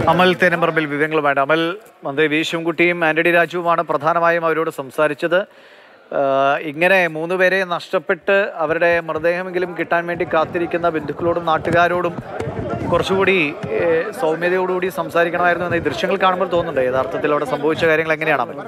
അമൽ തേനമ്പറമ്പിൽ വിവരങ്ങളുമായിട്ട് അമൽ മന്ത്രി വി ശിവൻകുട്ടിയും ആന്റണി രാജുവുമാണ് പ്രധാനമായും അവരോട് സംസാരിച്ചത് ആഹ് ഇങ്ങനെ മൂന്ന് പേരെ നഷ്ടപ്പെട്ട് അവരുടെ മൃതദേഹമെങ്കിലും കിട്ടാൻ വേണ്ടി കാത്തിരിക്കുന്ന ബന്ധുക്കളോടും നാട്ടുകാരോടും കുറച്ചുകൂടി ഏഹ്, സൗമ്യതയോടുകൂടി സംസാരിക്കണമായിരുന്നു എന്ന് ഈ ദൃശ്യങ്ങൾ കാണുമ്പോൾ തോന്നുന്നുണ്ട് യഥാർത്ഥത്തിൽ അവിടെ സംഭവിച്ച കാര്യങ്ങൾ എങ്ങനെയാണ് അമൽ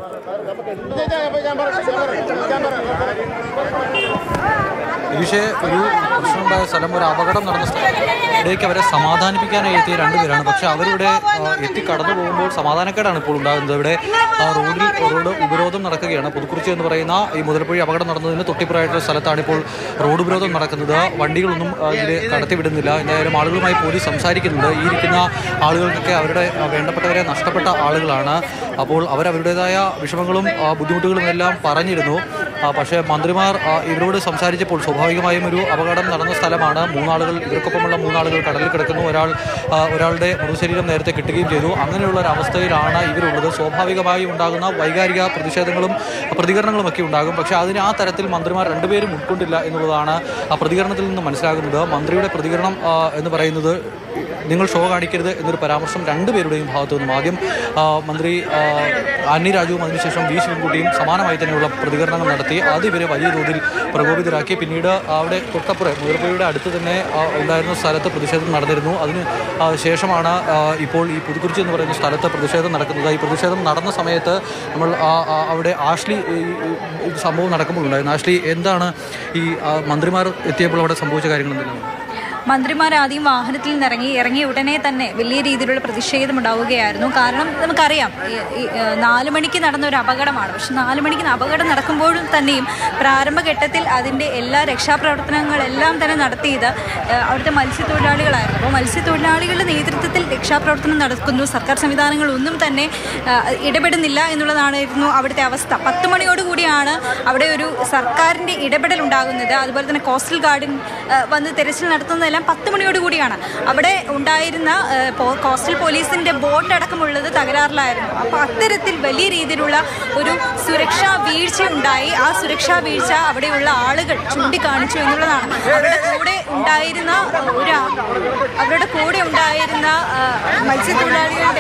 പക്ഷേ ഒരു പ്രശ്നമുണ്ടായ സ്ഥലം ഒരു അപകടം നടന്ന സ്ഥലം ഇവിടേക്ക് അവരെ സമാധാനിപ്പിക്കാനായി എത്തിയ രണ്ടുപേരാണ് പക്ഷേ അവരിവിടെ ആ, എത്തി കടന്നു പോകുമ്പോൾ സമാധാനക്കേടാണ് ഇപ്പോൾ ഉണ്ടാകുന്നത് ഇവിടെ ആ, റോഡിൽ റോഡ് ഉപരോധം നടക്കുകയാണ് പുതുക്കുറിച്ചി എന്ന് പറയുന്ന ഈ മുതലപ്പുഴി അപകടം നടന്നതിന് തൊട്ടിപ്പുറമായിട്ടുള്ള സ്ഥലത്താണ് ഇപ്പോൾ റോഡ് ഉപരോധം നടക്കുന്നത് വണ്ടികളൊന്നും ആ, ഇതിലെ കടത്തിവിടുന്നില്ല എന്തായാലും ആളുകളുമായി പോലീസ് സംസാരിക്കുന്നുണ്ട് ഈ ഇരിക്കുന്ന ആളുകൾക്കൊക്കെ അവരുടെ ആ, വേണ്ടപ്പെട്ടവരെ നഷ്ടപ്പെട്ട ആളുകളാണ് അപ്പോൾ അവരവരുടേതായ വിഷമങ്ങളും ആ, ബുദ്ധിമുട്ടുകളും എല്ലാം പറഞ്ഞിരുന്നു ആ, പക്ഷേ മന്ത്രിമാർ ആ, ഇവരോട് സംസാരിച്ചപ്പോൾ സ്വാഭാവികമായും ഒരു അപകടം നടന്ന സ്ഥലമാണ് മൂന്നാളുകൾ ഇവർക്കൊപ്പമുള്ള മൂന്നാളുകൾ കടലിൽ കിടക്കുന്നു ഒരാൾ ആ, ഒരാളുടെ മൃതശരീരം നേരത്തെ കിട്ടുകയും ചെയ്തു അങ്ങനെയുള്ള ഒരു അവസ്ഥയിലാണ് ഇവരുള്ളത് സ്വാഭാവികമായും ഉണ്ടാകുന്ന വൈകാരിക പ്രതിഷേധങ്ങളും പ്രതികരണങ്ങളും ഒക്കെ ഉണ്ടാകും പക്ഷേ അതിന് ആ തരത്തിൽ മന്ത്രിമാർ രണ്ടുപേരും ഉൾക്കൊണ്ടില്ല എന്നുള്ളതാണ് ആ പ്രതികരണത്തിൽ നിന്ന് മനസ്സിലാകുന്നത് മന്ത്രിയുടെ പ്രതികരണം ആ, എന്ന് പറയുന്നത് നിങ്ങൾ ഷോ കാണിക്കരുത് എന്നൊരു പരാമർശം രണ്ടുപേരുടെയും ഭാഗത്തു നിന്നും ആദ്യം ആ, മന്ത്രി ആ, ആന്നി രാജുവും അതിനുശേഷം വി ശിവൻകുട്ടിയും സമാനമായി തന്നെയുള്ള പ്രതികരണങ്ങൾ നടത്തി അത് ഇവരെ വലിയ തോതിൽ പ്രകോപിതരാക്കി പിന്നീട് അവിടെ തൊട്ടപ്പുറം മുതിർപ്പുഴയുടെ അടുത്ത് തന്നെ ആ, ഉണ്ടായിരുന്ന സ്ഥലത്ത് പ്രതിഷേധം നടന്നിരുന്നു അതിന് ആ, ശേഷമാണ് ആ, ഇപ്പോൾ ഈ പുതുക്കുറിച്ചി എന്ന് പറയുന്ന സ്ഥലത്ത് പ്രതിഷേധം നടക്കുന്നത് ഈ പ്രതിഷേധം നടന്ന സമയത്ത് നമ്മൾ ആ, ആ, അവിടെ ആഷ്ലി ഈ ഈ- ഈ സംഭവം നടക്കുമ്പോൾ ഉണ്ടായിരുന്നു ആഷ്ലി എന്താണ് ഈ ആ, മന്ത്രിമാർ എത്തിയപ്പോൾ അവിടെ സംഭവിച്ച കാര്യങ്ങൾ എന്തെങ്കിലും മന്ത്രിമാർ ആദ്യം വാഹനത്തിൽ നിന്ന് ഇറങ്ങി ഇറങ്ങിയ ഉടനെ തന്നെ വലിയ രീതിയിലുള്ള പ്രതിഷേധം ഉണ്ടാവുകയായിരുന്നു കാരണം നമുക്കറിയാം ഈ- ഈ, ഏഹ്, നാല് മണിക്ക് നടന്ന ഒരു അപകടമാണ് പക്ഷെ നാല് മണിക്ക് അപകടം നടക്കുമ്പോഴും തന്നെയും പ്രാരംഭഘട്ടത്തിൽ അതിൻ്റെ എല്ലാ രക്ഷാപ്രവർത്തനങ്ങളെല്ലാം തന്നെ നടത്തിയത് ഏഹ്, അവിടുത്തെ മത്സ്യത്തൊഴിലാളികളായിരുന്നു അപ്പോൾ മത്സ്യത്തൊഴിലാളികളുടെ നേതൃത്വത്തിൽ രക്ഷാപ്രവർത്തനം നടക്കുന്നു സർക്കാർ സംവിധാനങ്ങളൊന്നും തന്നെ ഏഹ്, ഇടപെടുന്നില്ല എന്നുള്ളതായിരുന്നു അവിടുത്തെ അവസ്ഥ പത്ത് മണിയോടുകൂടിയാണ് അവിടെ ഒരു സർക്കാരിൻ്റെ ഇടപെടൽ ഉണ്ടാകുന്നത് അതുപോലെ തന്നെ കോസ്റ്റൽ ഗാർഡൻ ഏഹ്, വന്ന് തെരച്ചിൽ നടത്തുന്നതെല്ലാം പത്ത് മണിയോട് കൂടിയാണ് അവിടെ ഉണ്ടായിരുന്ന ഏഹ്, പോ- കോസ്റ്റൽ പോലീസിന്റെ ബോട്ട് അടക്കമുള്ളത് തകരാറിലായിരുന്നു അപ്പോൾ അത്തരത്തിൽ വലിയ രീതിയിലുള്ള ഒരു സുരക്ഷാ വീഴ്ച ഉണ്ടായി ആ സുരക്ഷാ വീഴ്ച അവിടെയുള്ള ആളുകൾ ചൂണ്ടിക്കാണിച്ചു എന്നുള്ളതാണ് അവരുടെ കൂടെ ഉണ്ടായിരുന്ന ഏഹ്, ഒരു ആ- അവരുടെ കൂടെ ഉണ്ടായിരുന്ന ഏഹ്, മത്സ്യത്തൊഴിലാളികളുടെ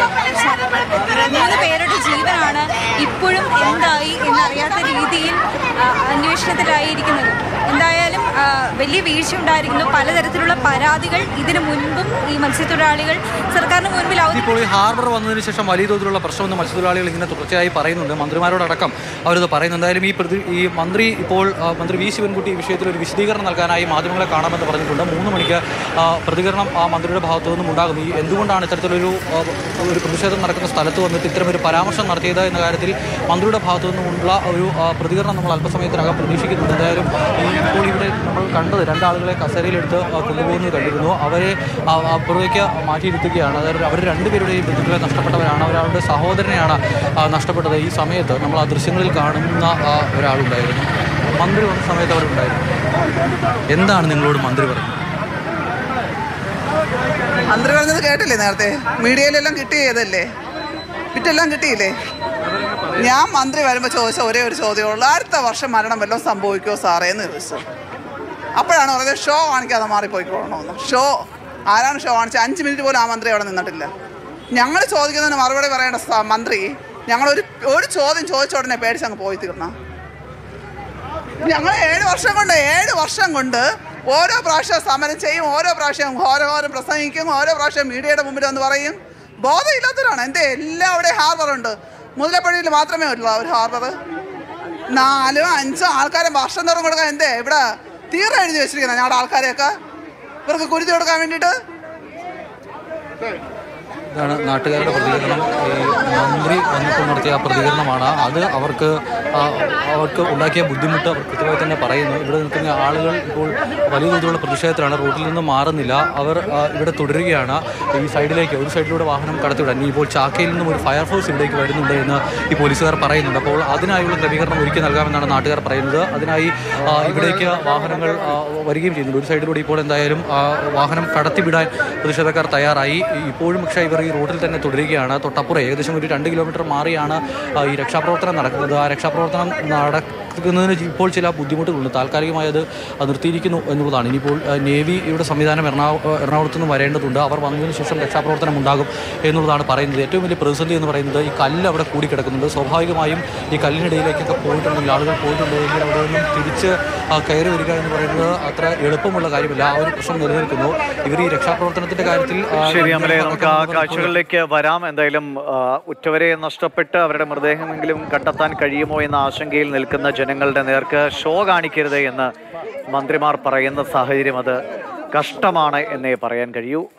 മൂന്ന് പേരുടെ ജീവനാണ് ഇപ്പോഴും എന്തായി എന്നറിയാത്ത രീതിയിൽ ആ, അന്വേഷണത്തിലായിരിക്കുന്നത് എന്തായാലും ആ, വലിയ വീഴ്ച ഉണ്ടായിരിക്കുന്നു പലതരത്തിലുള്ള പരാതികൾ ഇതിനു മുൻപും ഈ മത്സ്യത്തൊഴിലാളികൾ സർക്കാരിന് മുൻപിൽ അവതരിപ്പിച്ചു ഇപ്പോൾ ഈ ഹാർബർ വന്നതിന് ശേഷം വലിയ തോതിലുള്ള പ്രശ്നമെന്ന് മത്സ്യത്തൊഴിലാളികൾ ഇങ്ങനെ തുടർച്ചയായി പറയുന്നുണ്ട് മന്ത്രിമാരോടടക്കം അവരത് പറയുന്നു എന്തായാലും ഈ പ്രതി ഈ മന്ത്രി ഇപ്പോൾ ആ, മന്ത്രി വി ശിവൻകുട്ടി ഈ വിഷയത്തിൽ ഒരു വിശദീകരണം നൽകാനായി മാധ്യമങ്ങളെ കാണാമെന്ന് പറഞ്ഞിട്ടുണ്ട് മൂന്ന് മണിക്ക് ആ, പ്രതികരണം ആ മന്ത്രിയുടെ ഭാഗത്തു നിന്നും ഉണ്ടാകും ഈ എന്തുകൊണ്ടാണ് ഇത്തരത്തിലൊരു ആ, ഒരു പ്രതിഷേധം നടക്കുന്ന സ്ഥലത്ത് വന്നിട്ട് ഇത്തരം ഒരു പരാമർശം നടത്തിയത് എന്ന കാര്യത്തിൽ മന്ത്രിയുടെ ഭാഗത്തു നിന്നുമുള്ള ഒരു ആ, പ്രതികരണം നമ്മൾ അല്പസമയത്തിനകം പ്രതീക്ഷിക്കുന്നുണ്ട് എന്തായാലും ഈ ഇപ്പോൾ ഇവിടെ നമ്മൾ കണ്ടത് രണ്ടാളുകളെ കസേരയിലെടുത്ത് ആ, കൊണ്ടുപോകുന്നത് കണ്ടിരുന്നു അവരെ ആ, അപ്പുറത്തേക്ക് മാറ്റിയിരുത്തുകയാണ് അതായത് അവർ രണ്ടുപേരുടെയും ബന്ധുക്കളെ നഷ്ടപ്പെട്ടവരാണ് ഒരാളുടെ സഹോദരനെയാണ് ആ, നഷ്ടപ്പെട്ടത് ഈ സമയത്ത് നമ്മൾ ആ ദൃശ്യങ്ങളിൽ കാണുന്ന ആ, ഒരാളുണ്ടായിരുന്നു മന്ത്രി വന്ന സമയത്ത് അവരുണ്ടായിരുന്നു എന്താണ് നിങ്ങളോട് മന്ത്രി പറഞ്ഞത് മന്ത്രി പറഞ്ഞത് കേട്ടില്ലേ നേരത്തെ മീഡിയയിലെല്ലാം കിട്ടിയതല്ലേ വിറ്റെല്ലാം കിട്ടിയില്ലേ ഞാൻ മന്ത്രി വരുമ്പോൾ ചോദിച്ച ഒരേ ഒരു ചോദ്യമുള്ളൂ അടുത്ത വർഷം മരണം വല്ലതും സംഭവിക്കുമോ സാറേ എന്ന് ചോദിച്ചു അപ്പോഴാണ് പറയുന്നത് ഷോ കാണിക്കാതെ മാറിപ്പോയിക്കോളണമെന്ന് ഷോ ആരാണ് ഷോ കാണിച്ചത് അഞ്ച് മിനിറ്റ് പോലും ആ മന്ത്രി അവിടെ നിന്നിട്ടില്ല ഞങ്ങൾ ചോദിക്കുന്നതിന് മറുപടി പറയേണ്ട സ- മന്ത്രി ഞങ്ങളൊരു ഒരു ചോദ്യം ചോദിച്ച ഉടനെ പേടിച്ചങ്ങ് പോയി തീർന്ന ഞങ്ങൾ ഏഴ് വർഷം കൊണ്ട് ഏഴ് വർഷം കൊണ്ട് ഓരോ പ്രാവശ്യം സമരം ചെയ്യും ഓരോ പ്രാവശ്യം ഘോരഘോരം പ്രസംഗിക്കും ഓരോ പ്രാവശ്യം മീഡിയയുടെ മുമ്പിൽ എന്ന് പറയും ബോധമില്ലാത്തവരാണ് എൻ്റെ എല്ലാവിടെയും ഹാർബറുണ്ട് മുതലപ്പുഴയിൽ മാത്രമേ ഉള്ളൂ ഒരു ഹാർബർ നാലും അഞ്ചും ആൾക്കാരെ ഭക്ഷണം തുറന്നു കൊടുക്കാൻ എന്തേ ഇവിടെ തീരെ എഴുതി വെച്ചിരിക്കുന്നത് ഞങ്ങളുടെ ആൾക്കാരെയൊക്കെ ഇവർക്ക് കുരുതി കൊടുക്കാൻ വേണ്ടിയിട്ട് ഇതാണ് നാട്ടുകാരുടെ പ്രതികരണം ഈ മന്ത്രി വന്നപ്പോൾ നടത്തിയ ആ പ്രതികരണമാണ് അത് അവർക്ക് ആ, അവർക്ക് ഉണ്ടാക്കിയ ബുദ്ധിമുട്ട് അവർ കൃത്യമായി തന്നെ പറയുന്നു ഇവിടെ നിൽക്കുന്ന ആളുകൾ ഇപ്പോൾ വലിയ തോതിലുള്ള പ്രതിഷേധത്തിലാണ് റൂട്ടിൽ നിന്ന് മാറുന്നില്ല അവർ ആ, ഇവിടെ തുടരുകയാണ് ഈ സൈഡിലേക്ക് ഒരു സൈഡിലൂടെ വാഹനം കടത്തിവിടാൻ ഇനി ഇപ്പോൾ ചാക്കയിൽ നിന്നും ഒരു ഫയർഫോഴ്സ് ഇവിടേക്ക് വരുന്നുണ്ട് എന്ന് ഈ പോലീസുകാർ പറയുന്നുണ്ട് അപ്പോൾ അതിനായുള്ള ക്രമീകരണം ഒരുക്കി നൽകാമെന്നാണ് നാട്ടുകാർ പറയുന്നത് അതിനായി ആ, ഇവിടേക്ക് വാഹനങ്ങൾ ആ, വരികയും ചെയ്യുന്നുണ്ട് ഒരു സൈഡിലൂടെ ഇപ്പോൾ എന്തായാലും ആ, വാഹനം കടത്തിവിടാൻ പ്രതിഷേധക്കാർ തയ്യാറായി ഇപ്പോഴും പക്ഷേ ഇവർ ഈ റോഡിൽ തന്നെ തുടരുകയാണ് തൊട്ടപ്പുറം ഏകദേശം ഒരു രണ്ട് കിലോമീറ്റർ മാറിയാണ് ആ, ഈ രക്ഷാപ്രവർത്തനം നടക്കുന്നത് ആ രക്ഷാപ്രവർത്തനം നട പ്രവർത്തിക്കുന്നതിന് ഇപ്പോൾ ചില ബുദ്ധിമുട്ടുകളുണ്ട് താൽക്കാലികമായി അത് നിർത്തിയിരിക്കുന്നു എന്നുള്ളതാണ് ഇനിയിപ്പോൾ ആ, നേവിയുടെ സംവിധാനം എറണാകുളം എറണാകുളത്ത് നിന്ന് വരേണ്ടതുണ്ട് അവർ വന്നതിന് ശേഷം രക്ഷാപ്രവർത്തനം ഉണ്ടാകും എന്നുള്ളതാണ് പറയുന്നത് ഏറ്റവും വലിയ പ്രതിസന്ധി എന്ന് പറയുന്നത് ഈ കല്ല് അവിടെ കൂടിക്കിടക്കുന്നുണ്ട് സ്വാഭാവികമായും ഈ കല്ലിനിടയിലേക്കൊക്കെ പോയിട്ടുണ്ടെങ്കിൽ ആളുകൾ പോയിട്ടുണ്ടെങ്കിൽ അവിടെ നിന്നും തിരിച്ച് ആ, കയറി വരിക എന്ന് പറയുന്നത് അത്ര എളുപ്പമുള്ള കാര്യമില്ല ആ ഒരു പ്രശ്നം നിലനിൽക്കുന്നു ഇവർ ഈ രക്ഷാപ്രവർത്തനത്തിന്റെ കാര്യത്തിൽ ആ, ശരി അമലെ നമുക്ക് ആ നടക്കുന്നത് ഇപ്പോൾ കാഴ്ചകളിലേക്ക് വരാം എന്തായാലും ആ, ഉറ്റവരെ നഷ്ടപ്പെട്ട് അവരുടെ മൃതദേഹമെങ്കിലും കണ്ടെത്താൻ കഴിയുമോ എന്ന ആശങ്കയിൽ നിൽക്കുന്ന ജനങ്ങളുടെ നേർക്ക് ഷോ കാണിക്കരുത് എന്ന് മന്ത്രിമാർ പറയുന്ന സാഹചര്യം അത് കഷ്ടമാണ് എന്നേ പറയാൻ കഴിയൂ